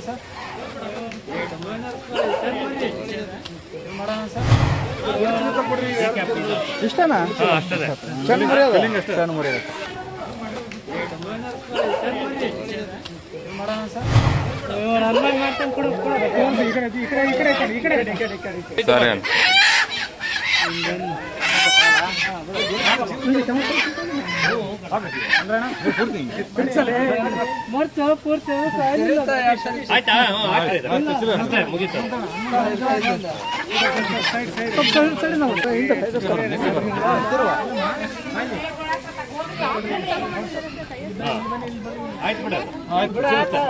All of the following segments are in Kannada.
ಸರ್ ಮಾಡೋಣ ಸರ್ ಇಷ್ಟನಾ ಸಣ್ಣ ಮರಿ ಅದ ಸಣ್ಣ ಮರಿ ಅದ ಮಾಡೋಣ ಸರ್ ಅಲ್ಲಾಗ ಮಾಡ್ಕೊಂಡು ಕೊಡು ಕೊಡು ಈ ಕಡೆ ಈ ಕಡೆ ಈ ಕಡೆ ಈ ಕಡೆ ಈ ಕಡೆ ಈ ಕಡೆ ಈ ಕಡೆ ಸರಿ ಅಣ್ಣ ಮರ್ತು ಪೂರ್ತಿ ಆಯ್ತಾ ಹ್ಞೂ ಆಗ್ತದೆ ಮತ್ತೆ ಮುಗೀತು ಆಯ್ತು ಬಿಡ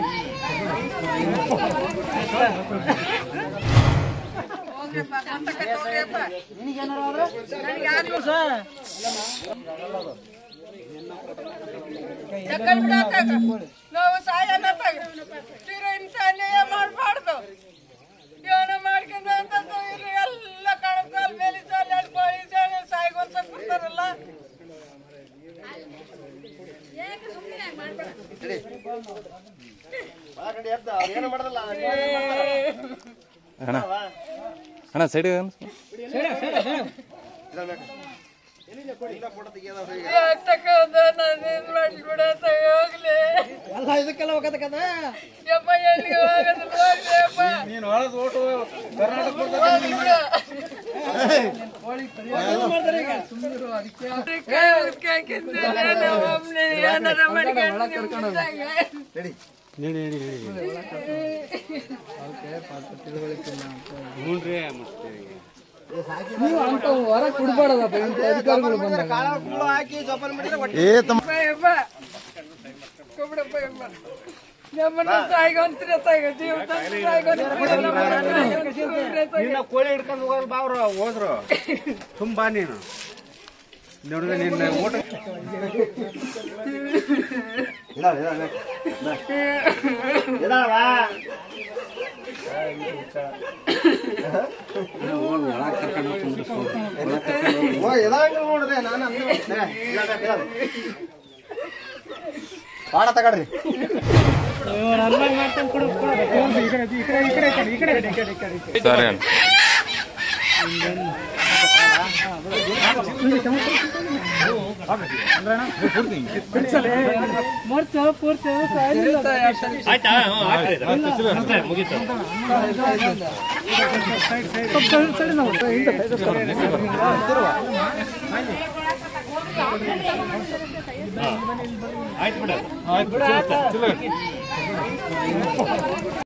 ನಾವು ಸಾಯನ ತೀರಾ ಇಂಥ ಅನ್ಯಾಯ ಮಾಡಬಾರ್ದು ಏನೋ ಮಾಡ್ಕೊಂಡು ಅಂತಂದು ಇಲ್ಲಿ ಎಲ್ಲ ಕಣಸಾಲ ಮೇಲೆ ಸಾಲ ಕೋಳಿ ಸಾಲ ಸಾಯಿಗೊಂದು ಸ್ವಲ್ಪ ಬಿಡ್ತಾರಲ್ಲ ಅಣ್ಣ ಅಣ್ಣ ಸೈಡ್ ಯಾಕೆ ತಕೊಂಡ ನಾನು ಇದು ಮಾಡಿಬಿಡತ್ತ ಹೋಗ್ಲಿ ಅಲ್ಲ ಇದಕ್ಕೆಲ್ಲ ಹೋಗದ ಯಪ್ಪ ಎಲ್ಲಿಗೆ ಹೋಗೋದಿಲ್ಲ ಹೋಗ್ಲಿ ಯಪ್ಪ ನೀನು ಹೊಳದ್ ಓಟು ಕರ್ನಾಟಕ ಹೋಗ್ಲಿ ಬಿಡು. ಕೈ ಮುಗ್ಸ್ಕೊಂಡ್ಕಿಂತಲೇ ನಾವು ಒಬ್ನೇ ಏನಾರ ಮಾಡ್ಕೊಂಡು ನಿಮ್ಗಿದ್ದಂಗೆ. ನೀವು ಅಂತ ಹೊರ ಕುಡ್ಬಾರ್ದಪ್ಪ ಇಂಥ ಅಧಿಕಾರಿಗಳು ಬಂದಾಗ ಏ ತಮ್ಮ ಯಪ್ಪ, ಯಪ್ಪ. ಕೊಬ್ಬಿಡಪ್ಪ, ಯಪ್ಪ. ನಮ್ಮನ್ನ ಸಾಯ್ಗೊಂತೀರ ತಾಯಿಗ, ಜೀವ ತಂದು ಸಾಯ್ಗೊಂತೀರ, ನಮ್ಮನ್ನ ಸಾಯ್ಗೊಂತೀರ ತಾಯಿಗ. ಕೋಳಿ ಹಿಡ್ಕೊಂಡು ಹೋಗೋರು ಬಾವ್ರು ಹೋದ್ರು ತುಂಬಾ ನೀನು ನೋಡಿದ್ರೆ ನಿನ್ನ ಊಟ ನೋಡ್ದೆ ನಾನು ಪಾಡ ತಗಡ್ರಿ ಅಲ್ಲಾಗ ಮಾಡ್ಕೊಂಡು ಕೊಡು ಕೊಡು ಈ ಕಡೆ ಈ ಕಡೆ ಈ ಕಡೆ ಈ ಕಡೆ ಈ ಕಡೆ ಈ ಕಡೆ ಈ ಕಡೆ ಸರಿ ಅಣ್ಣ ಮರ್ತು ಪೂರ್ತಿ ಆಯ್ತಾ ಹ್ಞೂ ಆಗ್ತದೆ ಮತ್ತೆ ಮುಗೀತು ಆಯ್ತು ಬಿಡ